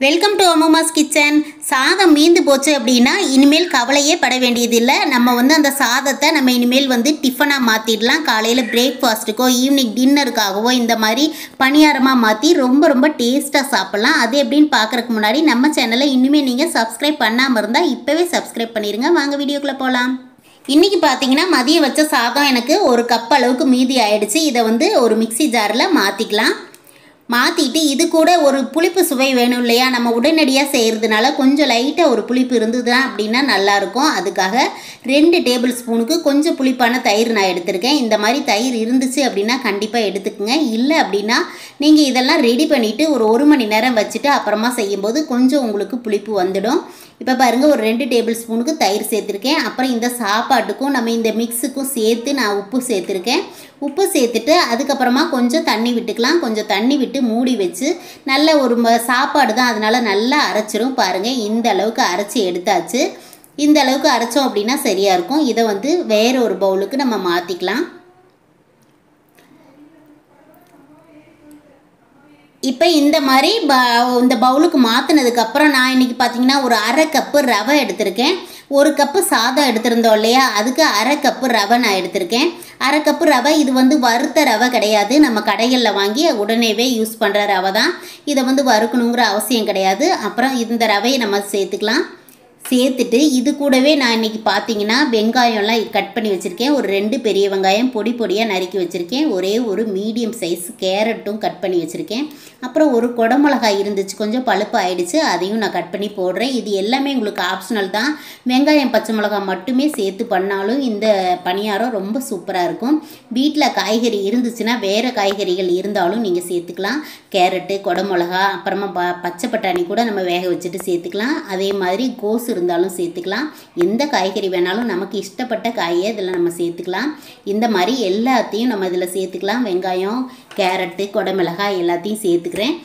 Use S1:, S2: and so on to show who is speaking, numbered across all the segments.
S1: welcome to அம்மாஸ் kitchen சாதம் மீந்து போச்சு அப்படின்னா இனிமேல் கவலையே பட வேண்டியதில்லை நம்ம வந்து அந்த சாதத்தை நம்ம இனிமேல் வந்து டிஃபனாக மாற்றிடலாம் காலையில் பிரேக்ஃபாஸ்ட்டுக்கோ ஈவினிங் டின்னருக்காகவோ இந்த மாதிரி பணியாரமாக மாற்றி ரொம்ப ரொம்ப டேஸ்ட்டாக சாப்பிட்லாம் அது எப்படின்னு பார்க்குறதுக்கு முன்னாடி நம்ம சேனலை இனிமேல் நீங்கள் சப்ஸ்கிரைப் பண்ணாமல் இருந்தால் இப்போவே சப்ஸ்கிரைப் பண்ணிடுங்க வாங்க வீடியோக்குள்ளே போகலாம் இன்றைக்கி பார்த்தீங்கன்னா மதியம் வச்ச சாதம் எனக்கு ஒரு கப் அளவுக்கு மீதி ஆயிடுச்சு இதை வந்து ஒரு மிக்ஸி ஜாரில் மாற்றிக்கலாம் மாற்றிட்டு இது கூட ஒரு புளிப்பு சுவை வேணும் இல்லையா நம்ம உடனடியாக செய்கிறதுனால கொஞ்சம் லைட்டாக ஒரு புளிப்பு இருந்ததுன்னா அப்படின்னா நல்லாயிருக்கும் அதுக்காக ரெண்டு டேபிள் ஸ்பூனுக்கு கொஞ்சம் புளிப்பான தயிர் நான் எடுத்திருக்கேன் இந்த மாதிரி தயிர் இருந்துச்சு அப்படின்னா கண்டிப்பாக எடுத்துக்கோங்க இல்லை அப்படின்னா நீங்கள் இதெல்லாம் ரெடி பண்ணிவிட்டு ஒரு ஒரு மணி நேரம் வச்சுட்டு அப்புறமா செய்யும்போது கொஞ்சம் உங்களுக்கு புளிப்பு வந்துடும் இப்போ பாருங்கள் ஒரு ரெண்டு டேபிள் ஸ்பூனுக்கு தயிர் சேர்த்துருக்கேன் அப்புறம் இந்த சாப்பாட்டுக்கும் நம்ம இந்த மிக்ஸுக்கும் சேர்த்து நான் உப்பு சேர்த்துருக்கேன் உப்பு சேர்த்துட்டு அதுக்கப்புறமா கொஞ்சம் தண்ணி விட்டுக்கலாம் கொஞ்சம் தண்ணி விட்டு மூடி வச்சு நல்ல ஒரு ம- சாப்பாடு தான் அதனால் நல்லா அரைச்சிரும் பாருங்கள் இந்த அளவுக்கு அரைச்சி எடுத்தாச்சு இந்த அளவுக்கு அரைச்சோம் அப்படின்னா சரியாக இருக்கும் இதை வந்து வேற ஒரு பவுலுக்கு நம்ம மாற்றிக்கலாம் இப்போ இந்த மாதிரி ப இந்த பவுலுக்கு மாற்றினதுக்கப்புறம் நான் இன்றைக்கி பார்த்தீங்கன்னா ஒரு அரை கப்பு ரவை எடுத்திருக்கேன் ஒரு கப்பு சாதம் எடுத்திருந்தோம் இல்லையா அதுக்கு அரை கப்பு ரவை நான் எடுத்திருக்கேன் அரை கப்பு ரவை இது வந்து வறுத்த ரவை கிடையாது நம்ம கடைகளில் வாங்கி உடனேவே யூஸ் பண்ணுற ரவை தான் இதை வந்து வறுக்கணுங்கிற அவசியம் கிடையாது அப்புறம் இந்த ரவையை நம்ம சேர்த்துக்கலாம் சேர்த்துட்டு இது கூடவே நான் இன்றைக்கி பார்த்தீங்கன்னா வெங்காயம்லாம் கட் பண்ணி வச்சுருக்கேன் ஒரு ரெண்டு பெரிய வெங்காயம் பொடி பொடியாக நறுக்கி வச்சுருக்கேன் ஒரே ஒரு மீடியம் சைஸ் கேரட்டும் கட் பண்ணி வச்சுருக்கேன் அப்புறம் ஒரு குடமிளகாய் இருந்துச்சு கொஞ்சம் பழுப்பு ஆயிடுச்சு அதையும் நான் கட் பண்ணி போடுறேன் இது எல்லாமே உங்களுக்கு ஆப்ஷனல் தான் வெங்காயம் பச்சை மிளகாய் மட்டுமே சேர்த்து பண்ணாலும் இந்த பணியாரம் ரொம்ப சூப்பராக இருக்கும் வீட்டில் காய்கறி இருந்துச்சுன்னா வேறு காய்கறிகள் இருந்தாலும் நீங்கள் சேர்த்துக்கலாம் கேரட்டு குடமிளகா அப்புறமா ப பச்சை பட்டாணி கூட நம்ம வேக வச்சுட்டு சேர்த்துக்கலாம் அதே மாதிரி கோஸ் இருந்தாலும் சேர்த்துக்கலாம் எந்த காய்கறி வேணாலும் நமக்கு இஷ்டப்பட்ட காயை இதில் நம்ம சேர்த்துக்கலாம் இந்த மாதிரி எல்லாத்தையும் நம்ம இதில் சேர்த்துக்கலாம் வெங்காயம் கேரட்டு குடமிளகாய் எல்லாத்தையும் சேர்த்துக்கிறேன்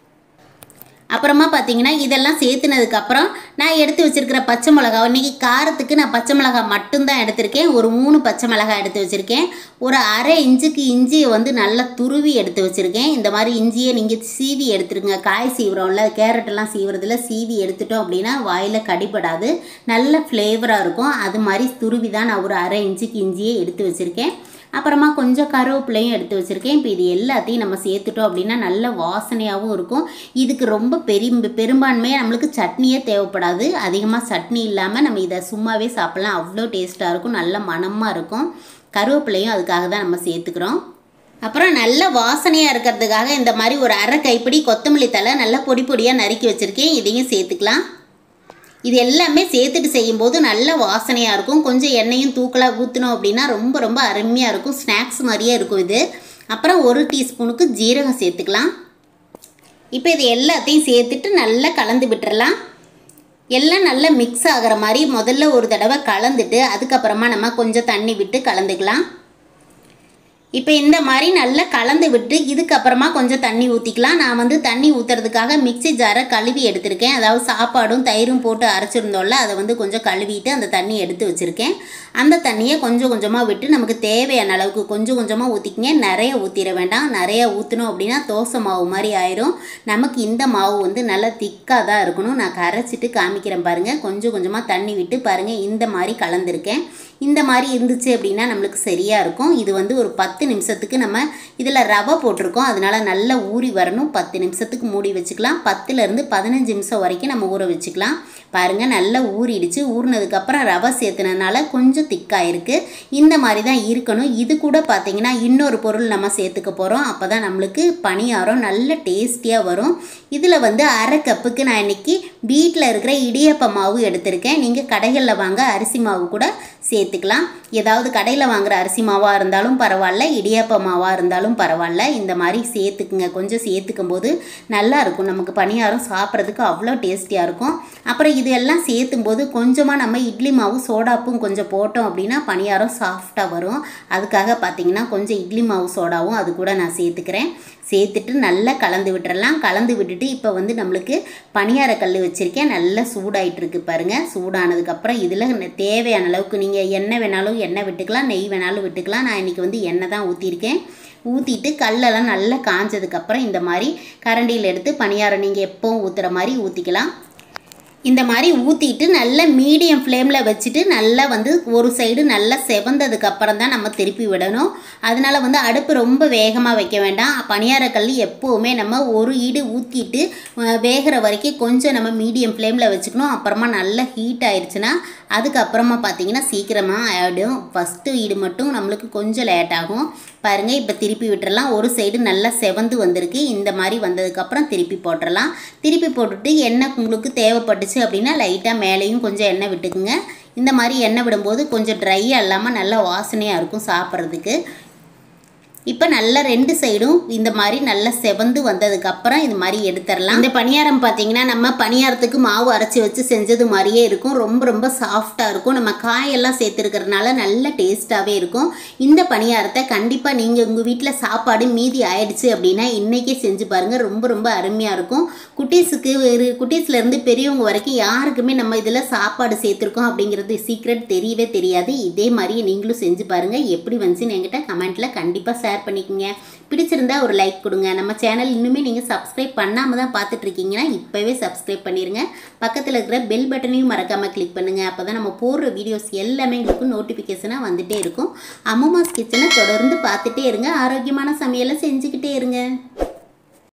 S1: அப்புறமா பார்த்தீங்கன்னா இதெல்லாம் சேர்த்துனதுக்கப்புறம் நான் எடுத்து வச்சிருக்கிற பச்சை மிளகா இன்றைக்கி காரத்துக்கு நான் பச்சை மிளகா மட்டும்தான் எடுத்திருக்கேன் ஒரு மூணு பச்சை மிளகா எடுத்து வச்சுருக்கேன் ஒரு அரை இன்ச்சுக்கு இஞ்சியை வந்து நல்லா துருவி எடுத்து வச்சுருக்கேன் இந்த மாதிரி இஞ்சியை நீங்கள் சீவி எடுத்துருங்க காய் சீவுறோம்ல கேரட்டெல்லாம் சீவுறதுல சீவி எடுத்துட்டோம் அப்படின்னா வாயில் கடிபடாது நல்ல ஃப்ளேவராக இருக்கும் அது மாதிரி துருவி தான் நான் ஒரு அரை இன்ச்சுக்கு இஞ்சியை எடுத்து வச்சுருக்கேன் அப்புறமா கொஞ்சம் கருவேப்பிலையும் எடுத்து வச்சுருக்கேன் இப்போ இது எல்லாத்தையும் நம்ம சேர்த்துட்டோம் அப்படின்னா நல்ல வாசனையாகவும் இருக்கும் இதுக்கு ரொம்ப பெரிய பெரும்பான்மையாக நம்மளுக்கு சட்னியே தேவைப்படாது அதிகமாக சட்னி இல்லாமல் நம்ம இதை சும்மாவே சாப்பிட்லாம் அவ்வளோ டேஸ்ட்டாக இருக்கும் நல்ல மணமாக இருக்கும் கருவேப்பிலையும் அதுக்காக தான் நம்ம சேர்த்துக்கிறோம் அப்புறம் நல்ல வாசனையாக இருக்கிறதுக்காக இந்த மாதிரி ஒரு அரை கைப்பிடி கொத்தமல்லி தலை நல்லா பொடி பொடியாக நறுக்கி வச்சுருக்கேன் இதையும் சேர்த்துக்கலாம் இது எல்லாமே சேர்த்துட்டு செய்யும்போது நல்ல வாசனையாக இருக்கும் கொஞ்சம் எண்ணெயும் தூக்கலாக ஊற்றினோம் அப்படின்னா ரொம்ப ரொம்ப அருமையாக இருக்கும் ஸ்நாக்ஸ் மாதிரியே இருக்கும் இது அப்புறம் ஒரு டீஸ்பூனுக்கு ஜீரகம் சேர்த்துக்கலாம் இப்போ இது எல்லாத்தையும் சேர்த்துட்டு நல்லா கலந்து விட்டுறலாம் எல்லாம் நல்லா மிக்ஸ் ஆகிற மாதிரி முதல்ல ஒரு தடவை கலந்துட்டு அதுக்கப்புறமா நம்ம கொஞ்சம் தண்ணி விட்டு கலந்துக்கலாம் இப்போ இந்த மாதிரி நல்லா கலந்து விட்டு இதுக்கப்புறமா கொஞ்சம் தண்ணி ஊற்றிக்கலாம் நான் வந்து தண்ணி ஊற்றுறதுக்காக மிக்ஸி ஜாரை கழுவி எடுத்திருக்கேன் அதாவது சாப்பாடும் தயிரும் போட்டு அரைச்சிருந்தோம்ல அதை வந்து கொஞ்சம் கழுவிட்டு அந்த தண்ணி எடுத்து வச்சுருக்கேன் அந்த தண்ணியை கொஞ்சம் கொஞ்சமாக விட்டு நமக்கு தேவையான அளவுக்கு கொஞ்சம் கொஞ்சமாக ஊற்றிக்கிங்க நிறைய ஊற்றிட வேண்டாம் நிறைய ஊற்றினோம் அப்படின்னா தோசை மாவு மாதிரி ஆயிரும் நமக்கு இந்த மாவு வந்து நல்லா திக்காக தான் இருக்கணும் நான் கரைச்சிட்டு காமிக்கிறேன் பாருங்கள் கொஞ்சம் கொஞ்சமாக தண்ணி விட்டு பாருங்கள் இந்த மாதிரி கலந்துருக்கேன் இந்த மாதிரி இருந்துச்சு அப்படின்னா நம்மளுக்கு சரியாக இருக்கும் இது வந்து ஒரு பத்து நிமிஷத்துக்கு நம்ம இதில் ரவை போட்டிருக்கோம் அதனால நல்லா ஊறி வரணும் பத்து நிமிஷத்துக்கு மூடி வச்சுக்கலாம் பத்துலேருந்து பதினஞ்சு நிமிஷம் வரைக்கும் நம்ம ஊற வச்சுக்கலாம் பாருங்கள் நல்லா ஊறிடுச்சு ஊறினதுக்கப்புறம் ரவை சேர்த்துனதுனால கொஞ்சம் திக்காக இருக்குது இந்த மாதிரி தான் இருக்கணும் இது கூட பார்த்தீங்கன்னா இன்னொரு பொருள் நம்ம சேர்த்துக்க போகிறோம் அப்போ தான் நம்மளுக்கு பணியாரம் நல்ல டேஸ்டியாக வரும் இதில் வந்து அரை கப்புக்கு நான் இன்னைக்கு வீட்டில் இருக்கிற இடியப்ப மாவு எடுத்திருக்கேன் நீங்கள் கடைகளில் வாங்க அரிசி மாவு கூட சேர்த்துக்கலாம் ஏதாவது கடையில் வாங்குற அரிசி மாவாக இருந்தாலும் பரவாயில்ல இடியாப்ப மாவாக இருந்தாலும் பரவாயில்ல இந்த மாதிரி சேர்த்துக்குங்க கொஞ்சம் சேர்த்துக்கும் போது நல்லா இருக்கும் நமக்கு பணியாரம் சாப்பிட்றதுக்கு அவ்வளோ டேஸ்டியாக இருக்கும் அப்புறம் இது எல்லாம் சேர்த்தும் போது கொஞ்சமாக நம்ம இட்லி மாவு சோடாப்பும் கொஞ்சம் போட்டோம் அப்படின்னா பணியாரம் சாஃப்டாக வரும் அதுக்காக பார்த்தீங்கன்னா கொஞ்சம் இட்லி மாவு சோடாவும் அது கூட நான் சேர்த்துக்கிறேன் சேர்த்துட்டு நல்லா கலந்து விட்டுறலாம் கலந்து விட்டுட்டு இப்போ வந்து நம்மளுக்கு பணியார கல் வச்சுருக்கேன் நல்லா சூடாயிட்டு இருக்கு பாருங்கள் சூடானதுக்கப்புறம் இதில் தேவையான அளவுக்கு நீங்கள் எண்ணெய் வேணாலும் எண்ணெய் விட்டுக்கலாம் நெய் வேணாலும் விட்டுக்கலாம் நான் இன்றைக்கி வந்து எண்ணெய் தான் ஊற்றிருக்கேன் ஊற்றிட்டு கல்லெல்லாம் நல்லா காஞ்சதுக்கப்புறம் இந்த மாதிரி கரண்டியில் எடுத்து பணியாரம் நீங்கள் எப்போவும் ஊற்றுற மாதிரி ஊற்றிக்கலாம் இந்த மாதிரி ஊற்றிட்டு நல்ல மீடியம் ஃப்ளேமில் வச்சுட்டு நல்லா வந்து ஒரு சைடு நல்லா செவந்ததுக்கு அப்புறம் தான் நம்ம திருப்பி விடணும் அதனால வந்து அடுப்பு ரொம்ப வேகமாக வைக்க வேண்டாம் பணியாரக்கல் எப்போவுமே நம்ம ஒரு ஈடு ஊற்றிட்டு அஹ், வேகிற வரைக்கும் கொஞ்சம் நம்ம மீடியம் ஃப்ளேமில் வச்சுக்கணும் அப்புறமா நல்லா ஹீட் ஆயிடுச்சுன்னா அதுக்கப்புறமா பார்த்தீங்கன்னா சீக்கிரமாக ஆகிடும் ஃபஸ்ட்டு ஈடு மட்டும் நம்மளுக்கு கொஞ்சம் லேட் ஆகும் பாருங்கள் இப்போ திருப்பி விட்டுறலாம் ஒரு சைடு நல்லா செவந்து வந்திருக்கு இந்த மாதிரி வந்ததுக்கப்புறம் திருப்பி போட்டுடலாம் திருப்பி போட்டுட்டு எண்ணெய் உங்களுக்கு தேவைப்பட்டுச்சு அப்படின்னா லைட்டாக மேலேயும் கொஞ்சம் எண்ணெய் விட்டுக்குங்க இந்த மாதிரி எண்ணெய் விடும்போது கொஞ்சம் ட்ரையாக இல்லாமல் நல்லா வாசனையாக இருக்கும் சாப்பிட்றதுக்கு இப்போ நல்லா ரெண்டு சைடும் இந்த மாதிரி நல்லா செவந்து வந்ததுக்கப்புறம் இது மாதிரி எடுத்துடலாம் இந்த பணியாரம் பார்த்தீங்கன்னா நம்ம பணியாரத்துக்கு மாவு அரைச்சி வச்சு செஞ்சது மாதிரியே இருக்கும் ரொம்ப ரொம்ப சாஃப்டாக இருக்கும் நம்ம காயெல்லாம் சேர்த்துருக்கறனால நல்ல டேஸ்ட்டாகவே இருக்கும் இந்த பணியாரத்தை கண்டிப்பாக நீங்கள் உங்கள் வீட்டில் சாப்பாடு மீதி ஆயிடுச்சு அப்படின்னா இன்றைக்கே செஞ்சு பாருங்கள் ரொம்ப ரொம்ப அருமையாக இருக்கும் குட்டீஸுக்கு ஒரு குட்டீஸ்லேருந்து பெரியவங்க வரைக்கும் யாருக்குமே நம்ம இதில் சாப்பாடு சேர்த்துருக்கோம் அப்படிங்கிறது சீக்ரெட் தெரியவே தெரியாது இதே மாதிரி நீங்களும் செஞ்சு பாருங்கள் எப்படி வந்துச்சுன்னு என்கிட்ட கமெண்ட்டில் கண்டிப்பாக ஷேர் பண்ணிக்கோங்க பிடிச்சிருந்தா ஒரு லைக் கொடுங்க நம்ம சேனல் இன்னுமே நீங்கள் சப்ஸ்கிரைப் பண்ணாமல் தான் பார்த்துட்டு இருக்கீங்கன்னா இப்போவே சப்ஸ்கிரைப் பண்ணிடுங்க பக்கத்தில் இருக்கிற பெல் பட்டனையும் மறக்காமல் கிளிக் பண்ணுங்கள் அப்போ தான் நம்ம போடுற வீடியோஸ் எல்லாமே உங்களுக்கு நோட்டிஃபிகேஷனாக வந்துட்டே இருக்கும் அம்மாஸ் கிச்சனை தொடர்ந்து பார்த்துட்டே இருங்க ஆரோக்கியமான சமையலை செஞ்சுக்கிட்டே இருங்க